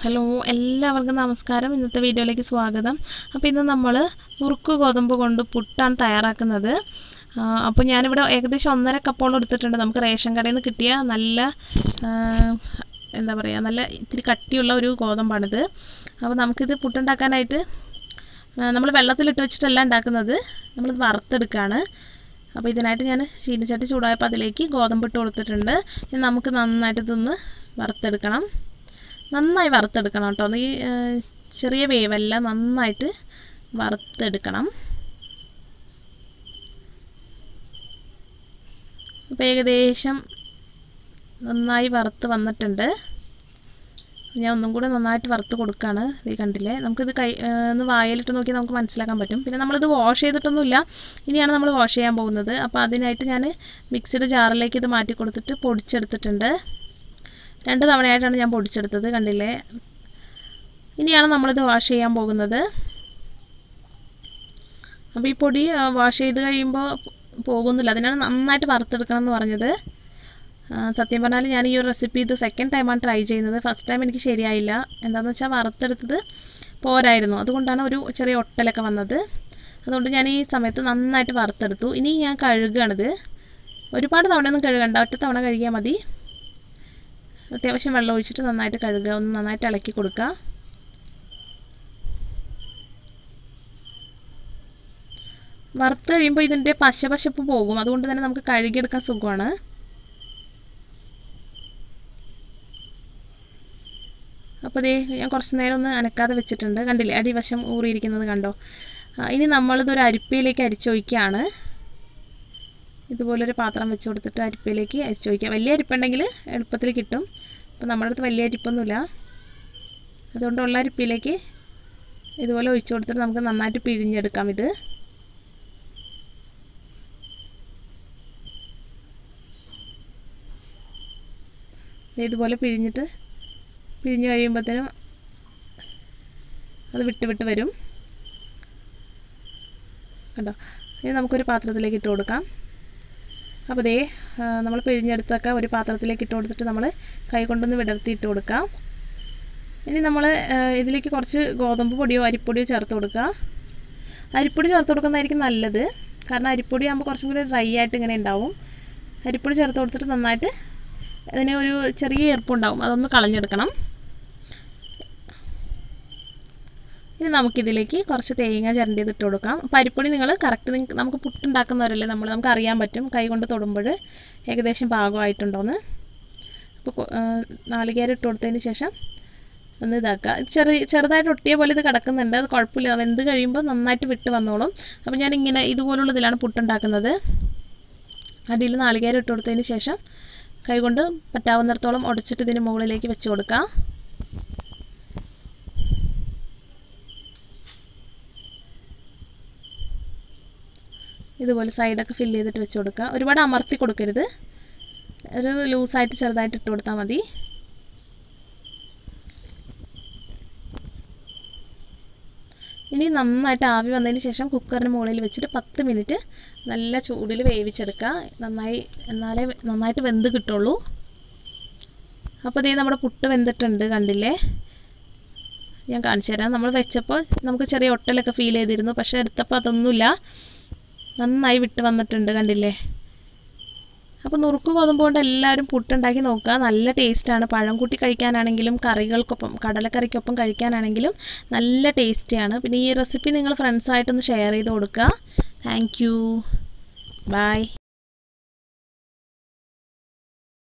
hello എല്ലാവർക്കും നമസ്കാരം ഇന്നത്തെ വീഡിയോയിലേക്ക് സ്വാഗതം അപ്പോൾ ഇന്ന് നമ്മൾ മുറുക്ക് ഗോതമ്പ് കൊണ്ട് പുട്ടാണ് തയ്യാറാക്കുന്നത് ആ, അപ്പോൾ ഞാനിവിടെ ഏകദേശം ഒന്നര കപ്പോളം എടുത്തിട്ടുണ്ട് നമുക്ക് റേഷൻ കടയിൽ നിന്ന് കിട്ടിയ നല്ല ആ, എന്താ പറയുക നല്ല ഇത്തിരി കട്ടിയുള്ള ഒരു ഗോതമ്പാണിത് അപ്പോൾ നമുക്കിത് പുട്ടുണ്ടാക്കാനായിട്ട് നമ്മൾ വെള്ളത്തിലിട്ട് വെച്ചിട്ടല്ല ഉണ്ടാക്കുന്നത് നമ്മളിത് വറുത്തെടുക്കുകയാണ് അപ്പോൾ ഇതിനായിട്ട് ഞാൻ ചീനിച്ചട്ടി ചൂടായപ്പോൾ അതിലേക്ക് ഗോതമ്പ് ഇട്ട് കൊടുത്തിട്ടുണ്ട് ഇനി നമുക്ക് നന്നായിട്ട് ഇതൊന്ന് വറുത്തെടുക്കണം നന്നായി വറുത്തെടുക്കണം കേട്ടോ ഈ ഏഹ്, ചെറിയ വേവല്ല നന്നായിട്ട് വറുത്തെടുക്കണം അപ്പോൾ ഏകദേശം നന്നായി വറുത്ത് വന്നിട്ടുണ്ട് ഞാൻ ഒന്നും കൂടെ നന്നായിട്ട് വറുത്ത് കൊടുക്കുകയാണ് ഈ കണ്ടില്ലേ നമുക്കിത് കൈ ഏഹ്, ഒന്ന് വായലിട്ട് നോക്കി നമുക്ക് മനസ്സിലാക്കാൻ പറ്റും പിന്നെ നമ്മളിത് വാഷ് ചെയ്തിട്ടൊന്നുമില്ല ഇനിയാണ് നമ്മൾ വാഷ് ചെയ്യാൻ പോകുന്നത് അപ്പോൾ അതിനായിട്ട് ഞാൻ മിക്സിയുടെ ജാറിലേക്ക് ഇത് മാറ്റി കൊടുത്തിട്ട് പൊടിച്ചെടുത്തിട്ടുണ്ട് രണ്ട് തവണയായിട്ടാണ് ഞാൻ പൊടിച്ചെടുത്തത് കണ്ടില്ലേ ഇനിയാണ് നമ്മളിത് വാഷ് ചെയ്യാൻ പോകുന്നത് അപ്പോൾ ഈ പൊടി വാഷ് ചെയ്ത് കഴിയുമ്പോൾ പോകുന്നില്ല അതിനാണ് നന്നായിട്ട് വറുത്തെടുക്കണം എന്ന് പറഞ്ഞത് ആ, സത്യം പറഞ്ഞാൽ ഞാൻ ഈ ഒരു റെസിപ്പി ഇത് സെക്കൻഡ് ടൈമാണ് ട്രൈ ചെയ്യുന്നത് ഫസ്റ്റ് ടൈം എനിക്ക് ശരിയായില്ല എന്താണെന്ന് വെച്ചാൽ വറുത്തെടുത്തത് പോരായിരുന്നു അതുകൊണ്ടാണ് ഒരു ചെറിയ ഒട്ടലൊക്കെ വന്നത് അതുകൊണ്ട് ഞാൻ ഈ സമയത്ത് നന്നായിട്ട് വറുത്തെടുത്തു ഇനി ഞാൻ കഴുകുകയാണിത് ഒരുപാട് തവണയൊന്നും കഴുകണ്ട ഒറ്റ തവണ കഴുകിയാൽ മതി അത്യാവശ്യം വെള്ളം ഒഴിച്ചിട്ട് നന്നായിട്ട് കഴുകുക ഒന്ന് നന്നായിട്ട് ഇളക്കി കൊടുക്കുക വറുത്ത് കഴിയുമ്പോൾ ഇതിൻ്റെ പശ പശപ്പ് പോകും അതുകൊണ്ട് തന്നെ നമുക്ക് കഴുകിയെടുക്കാൻ സുഖമാണ് അപ്പോൾ ദേ ഞാൻ കുറച്ച് നേരം ഒന്ന് അനക്കാതെ വെച്ചിട്ടുണ്ട് കണ്ടില്ലേ അടിവശം ഊറിയിരിക്കുന്നത് കണ്ടോ ആ, ഇനി നമ്മളിതൊരു അരിപ്പയിലേക്ക് അരിച്ചൊഴിക്കുകയാണ് ഇതുപോലൊരു പാത്രം വെച്ച് കൊടുത്തിട്ട് അരിപ്പയിലേക്ക് അരിച്ച് വയ്ക്കുക വലിയ അരിപ്പുണ്ടെങ്കിൽ എളുപ്പത്തിൽ കിട്ടും അപ്പോൾ നമ്മുടെ അടുത്ത് വലിയ അരിപ്പൊന്നുമില്ല അതുകൊണ്ടുള്ള അരിപ്പയിലേക്ക് ഇതുപോലെ ഒഴിച്ചു കൊടുത്തിട്ട് നമുക്ക് നന്നായിട്ട് പിഴിഞ്ഞെടുക്കാം ഇത് ദേ ഇതുപോലെ പിഴിഞ്ഞിട്ട് പിഴിഞ്ഞ് കഴിയുമ്പോഴത്തേനും അത് വിട്ട് വിട്ട് വരും കണ്ടോ ഇനി നമുക്കൊരു പാത്രത്തിലേക്ക് ഇട്ട് കൊടുക്കാം അപ്പോൾ ദേ നമ്മൾ പിഴിഞ്ഞെടുത്തൊക്കെ ഒരു പാത്രത്തിലേക്ക് ഇട്ട് കൊടുത്തിട്ട് നമ്മൾ കൈ കൊണ്ടൊന്ന് വിടർത്തി ഇട്ട് കൊടുക്കാം ഇനി നമ്മൾ ഇതിലേക്ക് കുറച്ച് ഗോതമ്പ് പൊടിയോ അരിപ്പൊടിയോ ചേർത്ത് കൊടുക്കുക അരിപ്പൊടി ചേർത്ത് കൊടുക്കുന്നതായിരിക്കും നല്ലത് കാരണം അരിപ്പൊടി ആകുമ്പോൾ കുറച്ചും കൂടി ഡ്രൈ ആയിട്ട് ഇങ്ങനെ ഉണ്ടാവും അരിപ്പൊടി ചേർത്ത് കൊടുത്തിട്ട് നന്നായിട്ട് അതിന് ഒരു ചെറിയ ഈർപ്പുണ്ടാവും അതൊന്ന് കളഞ്ഞെടുക്കണം ഇനി നമുക്കിതിലേക്ക് കുറച്ച് തേങ്ങ ചിരണ്ടിയത് ഇട്ട് കൊടുക്കാം പരിപ്പൊടി നിങ്ങൾ കറക്റ്റ് നമുക്ക് പുട്ടുണ്ടാക്കുന്നവരല്ലേ നമ്മൾ നമുക്ക് അറിയാൻ പറ്റും കൈ കൊണ്ട് തൊടുമ്പോൾ ഏകദേശം പാകമായിട്ടുണ്ടോയെന്ന് അപ്പോൾ നാളികേരം ഇട്ട് കൊടുത്തതിന് ശേഷം ഒന്ന് ഇതാക്കുക ഇത് ചെറിയ ചെറുതായിട്ട് ഒട്ടിയ പോലെ ഇത് കിടക്കുന്നുണ്ട് അത് കുഴപ്പമില്ല വെന്ത് കഴിയുമ്പോൾ നന്നായിട്ട് വിട്ട് വന്നോളും അപ്പോൾ ഞാൻ ഇങ്ങനെ ഇതുപോലുള്ള ഇതിലാണ് പുട്ടുണ്ടാക്കുന്നത് അടിയിൽ നാളികേരം ഇട്ട് കൊടുത്തതിന് ശേഷം കൈകൊണ്ട് പറ്റാവുന്നിടത്തോളം ഉടച്ചിട്ട് ഇതിന് മുകളിലേക്ക് വെച്ച് കൊടുക്കാം ഇതുപോലെ സൈഡൊക്കെ ഫില്ല് ചെയ്തിട്ട് വെച്ച് കൊടുക്കുക ഒരുപാട് അമർത്തി കൊടുക്കരുത് ഒരു ലൂസായിട്ട് ചെറുതായിട്ട് ഇട്ട് കൊടുത്താൽ മതി ഇനി നന്നായിട്ട് ആവി വന്നതിന് ശേഷം കുക്കറിന് മുകളിൽ വെച്ചിട്ട് പത്ത് മിനിറ്റ് നല്ല ചൂടിൽ വേവിച്ചെടുക്കുക നന്നായി എന്നാലേ നന്നായിട്ട് വെന്ത് കിട്ടുള്ളൂ അപ്പോൾ ഇതേ നമ്മുടെ പുട്ട് വെന്തിട്ടുണ്ട് കണ്ടില്ലേ ഞാൻ കാണിച്ചു തരാം നമ്മൾ വെച്ചപ്പോൾ നമുക്ക് ചെറിയ ഒട്ടലൊക്കെ ഫീൽ ചെയ്തിരുന്നു പക്ഷേ എടുത്തപ്പോൾ അതൊന്നുമില്ല നന്നായി വിട്ട് വന്നിട്ടുണ്ട് കണ്ടില്ലേ അപ്പോൾ നുറുക്ക് ഗോതമ്പ് കൊണ്ട് എല്ലാവരും പുട്ടുണ്ടാക്കി നോക്കുക നല്ല ടേസ്റ്റാണ് പഴം കൂട്ടി കഴിക്കാനാണെങ്കിലും കറികൾക്കൊപ്പം കടലക്കറിക്കൊപ്പം കഴിക്കാനാണെങ്കിലും നല്ല ടേസ്റ്റിയാണ് പിന്നെ ഈ റെസിപ്പി നിങ്ങൾ ഫ്രണ്ട്സായിട്ടൊന്ന് ഷെയർ ചെയ്ത് കൊടുക്കുക താങ്ക് യു ബൈ